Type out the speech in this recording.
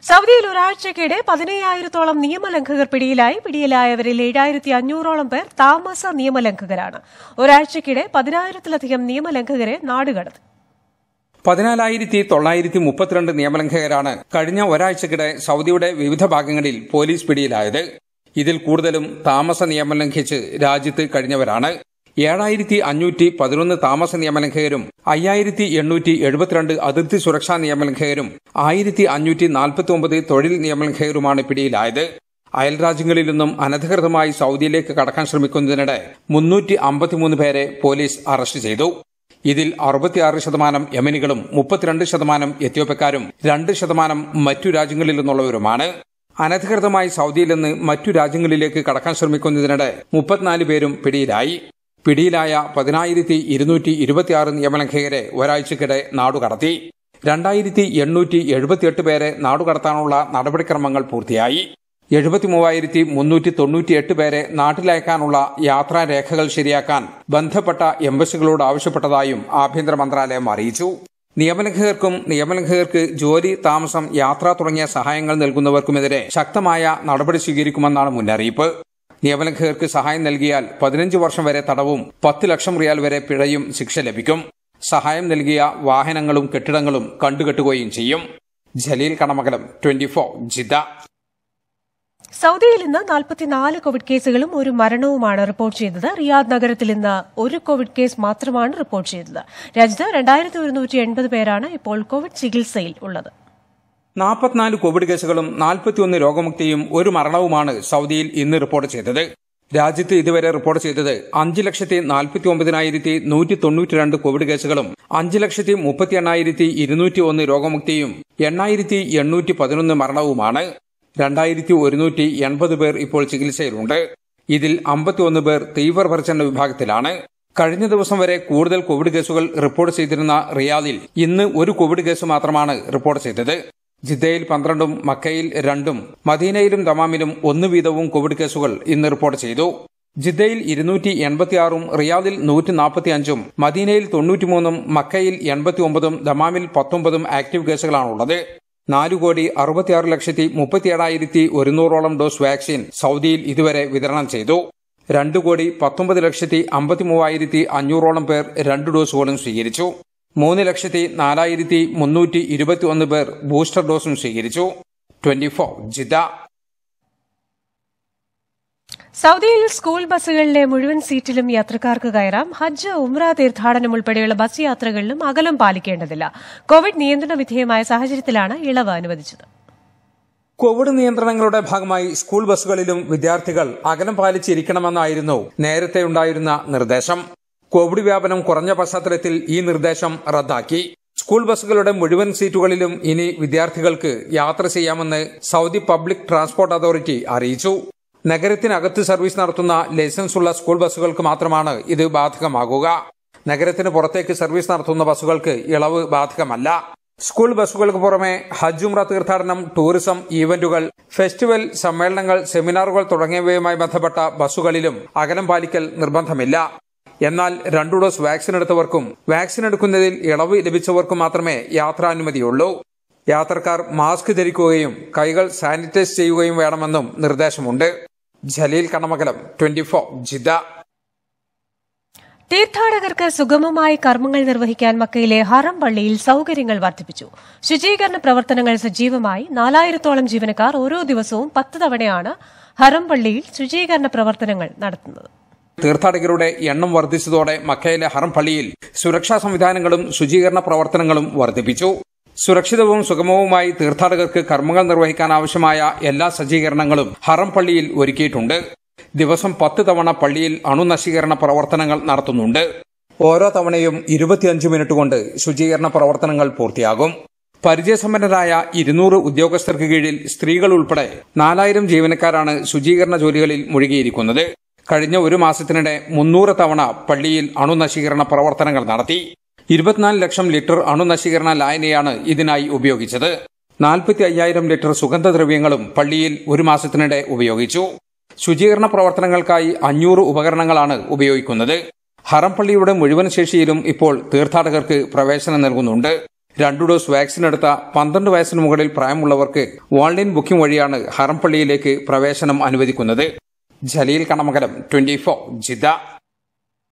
സൗദിയിൽ ഒരാഴ്ചക്കിടെ പതിനയ്യായിരത്തോളം നിയമലംഘകർ പിടിയിലായി പിടിയിലായവരിൽ ഏഴായിരത്തി അഞ്ഞൂറോളം പേർ താമസ നിയമലംഘകരാണ് ഒരാഴ്ചക്കിടെ പതിനായിരത്തിലധികം നിയമലംഘകരെ നാടുകടത്തി പതിനാലായിരത്തി തൊള്ളായിരത്തി മുപ്പത്തിരണ്ട് നിയമലംഘകരാണ് കഴിഞ്ഞ ഒരാഴ്ചക്കിടെ സൗദിയുടെ വിവിധ ഭാഗങ്ങളിൽ പോലീസ് പിടിയിലായത് ഇതിൽ കൂടുതലും താമസ നിയമം ലംഘിച്ച് രാജ്യത്ത് കഴിഞ്ഞവരാണ് ഏഴായിരത്തി അഞ്ഞൂറ്റി പതിനൊന്ന് താമസ നിയമലംഘകരും അയ്യായിരത്തി എണ്ണൂറ്റി എഴുപത്തിരണ്ട് അതിർത്തി സുരക്ഷാ നിയമലംഘകരും ആയിരത്തി അഞ്ഞൂറ്റി നാൽപ്പത്തി ഒമ്പത് തൊഴിൽ നിയമലംഘകരുമാണ് പിടിയിലായത് അയൽ രാജ്യങ്ങളിൽ നിന്നും അനധികൃതമായി സൗദിയിലേക്ക് കടക്കാൻ ശ്രമിക്കുന്നതിനിടെ മുന്നൂറ്റി അമ്പത്തിമൂന്ന് പേരെ പോലീസ് അറസ്റ്റ് ചെയ്തു ഇതിൽ അറുപത്തിയാറ് ശതമാനം യമനികളും മുപ്പത്തിരണ്ട് ശതമാനം എത്യോപ്യക്കാരും രണ്ട് ശതമാനം മറ്റു രാജ്യങ്ങളിൽ നിന്നുള്ളവരുമാണ് അനധികൃതമായി സൗദിയിൽ നിന്ന് മറ്റു രാജ്യങ്ങളിലേക്ക് കടക്കാൻ ശ്രമിക്കുന്നതിനിടെ മുപ്പത്തിനാല് പേരും പിടിയിലായി പിടിയിലായ പതിനായിരത്തി ഇരുന്നൂറ്റി ഇരുപത്തിയാറ് നിയമലംഘകരെ ഒരാഴ്ചക്കിടെ നാടുകടത്തി രണ്ടായിരത്തി എണ്ണൂറ്റി എഴുപത്തിയെട്ട് പേരെ നാടുകടത്താനുള്ള നടപടിക്രമങ്ങൾ പൂർത്തിയായി എഴുപത്തി മൂവായിരത്തി മുന്നൂറ്റി തൊണ്ണൂറ്റിയെട്ട് പേരെ നാട്ടിലയക്കാനുള്ള യാത്രാരേഖകൾ ശരിയാക്കാൻ ബന്ധപ്പെട്ട എംബസികളോട് ആവശ്യപ്പെട്ടതായും ആഭ്യന്തര മന്ത്രാലയം അറിയിച്ചു നിയമലംഘകർക്കും നിയമലംഘകർക്ക് ജോലി താമസം യാത്ര തുടങ്ങിയ സഹായങ്ങൾ നൽകുന്നവർക്കുമെതിരെ ശക്തമായ നടപടി സ്വീകരിക്കുമെന്നാണ് മുന്നറിയിപ്പ് നിയമലംഘകർക്ക് സഹായം നൽകിയാൽ പതിനഞ്ച് വർഷം വരെ തടവും പത്ത് ലക്ഷം റിയാൽ വരെ പിഴയും ശിക്ഷ ലഭിക്കും സഹായം നൽകിയ വാഹനങ്ങളും കെട്ടിടങ്ങളും കണ്ടുകെട്ടുകയും ചെയ്യും ജലീൽ കണമകലം ട്വന്റി ഫോർ ജിദ്ദ സൗദിയിൽ ഇന്ന് നാൽപ്പത്തിനാല് കോവിഡ് കേസുകളും ഒരു മരണവുമാണ് റിപ്പോർട്ട് ചെയ്തത് റിയാദ് നഗരത്തിൽ ഇന്ന് ഒരു കോവിഡ് കേസ് മാത്രമാണ് റിപ്പോർട്ട് ചെയ്തത് രാജ്യത്ത് രണ്ടായിരത്തി ഒരുന്നൂറ്റി എൺപത് പേരാണ് ഇപ്പോൾ കോവിഡ് ചികിത്സയിൽ ഉള്ളത് നാൽപ്പത്തിനാല് കോവിഡ് കേസുകളും നാൽപ്പത്തിയൊന്ന് രോഗമുക്തിയും ഒരു മരണവുമാണ് സൗദിയിൽ ഇന്ന് റിപ്പോർട്ട് ചെയ്തത് രാജ്യത്ത് ഇതുവരെ റിപ്പോർട്ട് ചെയ്തത് അഞ്ച് ലക്ഷത്തി നാൽപ്പത്തി ഒമ്പതിനായിരത്തി നൂറ്റി തൊണ്ണൂറ്റിരണ്ട് കോവിഡ് കേസുകളും അഞ്ച് ലക്ഷത്തി മുപ്പത്തി എണ്ണായിരത്തി ഇരുന്നൂറ്റി ഒന്ന് രോഗമുക്തിയും എണ്ണായിരത്തി എണ്ണൂറ്റി പതിനൊന്ന് മരണവുമാണ് രണ്ടായിരത്തി ഒരുന്നൂറ്റി എൺപത് പേർ ഇപ്പോൾ ചികിത്സയിലുണ്ട് ഇതിൽ അമ്പത്തിയൊന്ന് പേർ തീവ്രപരിചരണ വിഭാഗത്തിലാണ് കഴിഞ്ഞ ദിവസം വരെ കൂടുതൽ കോവിഡ് കേസുകൾ റിപ്പോർട്ട് ചെയ്തിരുന്ന റിയാദിൽ ഇന്ന് ഒരു കോവിഡ് കേസ് മാത്രമാണ് റിപ്പോർട്ട് ചെയ്തത് ജിദ്ദയിൽ പന്ത്രണ്ടും മക്കയിൽ രണ്ടും മദീനയിലും ദമാമിലും ഒന്ന് വീതവും കോവിഡ് കേസുകൾ ഇന്ന് റിപ്പോർട്ട് ചെയ്തു ജിദ്ദയിൽ ഇരുന്നൂറ്റി എൺപത്തിയാറും റിയാദിൽ നൂറ്റി നാൽപ്പത്തിയഞ്ചും മദീനയിൽ തൊണ്ണൂറ്റിമൂന്നും മക്കയിൽ എൺപത്തിയൊമ്പതും ദമാമിൽ പത്തൊമ്പതും ആക്റ്റീവ് കേസുകളാണുള്ളത് നാലു കോടി അറുപത്തിയാറ് ലക്ഷത്തി മുപ്പത്തിയേഴായിരത്തി ഒരുന്നൂറോളം ഡോസ് വാക്സിൻ സൗദിയിൽ ഇതുവരെ വിതരണം ചെയ്തു രണ്ടു കോടി പത്തൊമ്പത് ലക്ഷത്തി അമ്പത്തി മൂവായിരത്തി അഞ്ഞൂറോളം പേർ രണ്ട് ഡോസുകളും സ്വീകരിച്ചു മൂന്ന് ലക്ഷത്തി നാലായിരത്തി മുന്നൂറ്റി ഇരുപത്തി ഒന്ന് പേർ ബൂസ്റ്റർ ഡോസും സ്വീകരിച്ചു ട്വന്റി ഫോർ ജിദ്ദ സൗദിയിൽ സ്കൂൾ ബസ്സുകളിലെ മുഴുവൻ സീറ്റിലും യാത്രക്കാർക്ക് കയറാം ഹജ്ജ് ഉംറ തീർത്ഥാടനം ഉൾപ്പെടെയുള്ള ബസ് യാത്രകളിലും അകലം പാലിക്കേണ്ടതില്ല കോവിഡ് നിയന്ത്രണ വിധേയമായ സാഹചര്യത്തിലാണ് ഇളവ് അനുവദിച്ചത് കോവിഡ് നിയന്ത്രണങ്ങളുടെ ഭാഗമായി സ്കൂൾ ബസ്സുകളിലും വിദ്യാർത്ഥികൾ അകലം പാലിച്ചിരിക്കണമെന്നായിരുന്നു നേരത്തെ ഉണ്ടായിരുന്ന നിർദ്ദേശം കോവിഡ് വ്യാപനം കുറഞ്ഞ പശ്ചാത്തലത്തിൽ ഈ നിർദ്ദേശം റദ്ദാക്കി സ്കൂൾ ബസ്സുകളുടെ മുഴുവൻ സീറ്റുകളിലും ഇനി വിദ്യാർത്ഥികൾക്ക് യാത്ര ചെയ്യാമെന്ന് സൗദി പബ്ലിക് ട്രാൻസ്പോർട്ട് അതോറിറ്റി അറിയിച്ചു നഗരത്തിനകത്ത് സർവീസ് നടത്തുന്ന ലൈസൻസ് ഉള്ള സ്കൂൾ ബസ്സുകൾക്ക് മാത്രമാണ് ഇത് ബാധകമാകുക നഗരത്തിന് പുറത്തേക്ക് സർവീസ് നടത്തുന്ന ബസ്സുകൾക്ക് ഇളവ് ബാധകമല്ല സ്കൂൾ ബസ്സുകൾക്ക് പുറമെ ഹജ്ജ് ഉംറ തീർത്ഥാടനം ടൂറിസം ഈവന്റുകൾ ഫെസ്റ്റിവൽ സമ്മേളനങ്ങൾ സെമിനാറുകൾ തുടങ്ങിയവയുമായി ബന്ധപ്പെട്ട ബസ്സുകളിലും അകലം പാലിക്കൽ നിർബന്ധമില്ല എന്നാൽ രണ്ടു ഡോസ് വാക്സിൻ എടുത്തവർക്കും വാക്സിൻ എടുക്കുന്നതിൽ ഇളവ് ലഭിച്ചവർക്കും മാത്രമേ യാത്രാനുമതിയുള്ളൂ യാത്രക്കാർ മാസ്ക് ധരിക്കുകയും കൈകൾ സാനിറ്റൈസ് ചെയ്യുകയും വേണമെന്നും നിർദ്ദേശമുണ്ട് ജലീൽ കണമകലം ട്വന്റി ഫോർ ജിദ്ദ തീർത്ഥാടകർക്ക് സുഗമമായി കർമ്മങ്ങൾ നിർവഹിക്കാൻ മക്കയിലെ ഹറം പള്ളിയിൽ സൌകര്യങ്ങൾ വർദ്ധിപ്പിച്ചു ശുചീകരണ പ്രവർത്തനങ്ങൾ സജീവമായി നാലായിരത്തോളം ജീവനക്കാർ ഓരോ ദിവസവും പത്ത് തവണയാണ് ഹറം പള്ളിയിൽ ശുചീകരണ പ്രവർത്തനങ്ങൾ നടത്തുന്നത് തീർത്ഥാടകരുടെ എണ്ണം വർദ്ധിച്ചതോടെ മക്കയിലെ ഹറം പള്ളിയിൽ സുരക്ഷാ സംവിധാനങ്ങളും ശുചീകരണ പ്രവർത്തനങ്ങളും വർദ്ധിപ്പിച്ചു സുരക്ഷിതവും സുഗമവുമായി തീർത്ഥാടകർക്ക് കർമ്മങ്ങൾ നിർവഹിക്കാൻ ആവശ്യമായ എല്ലാ സജ്ജീകരണങ്ങളും ഹറം പള്ളിയിൽ ഒരുക്കിയിട്ടുണ്ട് ദിവസം പത്ത് തവണ പള്ളിയിൽ അണുനശീകരണ പ്രവർത്തനങ്ങൾ നടത്തുന്നുണ്ട് ഓരോ തവണയും ഇരുപത്തിയഞ്ച് മിനിറ്റ് കൊണ്ട് ശുചീകരണ പ്രവർത്തനങ്ങൾ പൂർത്തിയാകും പരിചയസമ്പന്നരായ ഇരുന്നൂറ് ഉദ്യോഗസ്ഥർക്ക് കീഴിൽ സ്ത്രീകൾ ഉൾപ്പെടെ നാലായിരം ജീവനക്കാരാണ് ശുചീകരണ ജോലികളിൽ മുഴുകിയിരിക്കുന്നത് കഴിഞ്ഞ ഒരു മാസത്തിനിടെ മുന്നൂറ് തവണ പള്ളിയിൽ അണുനശീകരണ പ്രവർത്തനങ്ങൾ നടത്തി ഇരുപത്തിനാല് ലക്ഷം ലിറ്റർ അണുനശീകരണ ലായനിയാണ് ഇതിനായി ഉപയോഗിച്ചത് നാൽപ്പത്തി അയ്യായിരം ലിറ്റർ സുഗന്ധദ്രവ്യങ്ങളും പള്ളിയിൽ ഒരു മാസത്തിനിടെ ഉപയോഗിച്ചു ശുചീകരണ പ്രവർത്തനങ്ങൾക്കായി അഞ്ഞൂറ് ഉപകരണങ്ങളാണ് ഉപയോഗിക്കുന്നത് ഹറം പള്ളിയുടെ മുഴുവൻ ശേഷിയിലും ഇപ്പോൾ തീർത്ഥാടകർക്ക് പ്രവേശനം നൽകുന്നുണ്ട് രണ്ടു ഡോസ് വാക്സിൻ എടുത്ത പന്ത്രണ്ട് വയസ്സിന് മുകളിൽ പ്രായമുള്ളവർക്ക് ഓൺലൈൻ ബുക്കിംഗ് വഴിയാണ് ഹറംപള്ളിയിലേക്ക് പ്രവേശനം അനുവദിക്കുന്നത് ജലീൽ കണമകലം ട്വന്റി ഫോർ ജിദ്ദ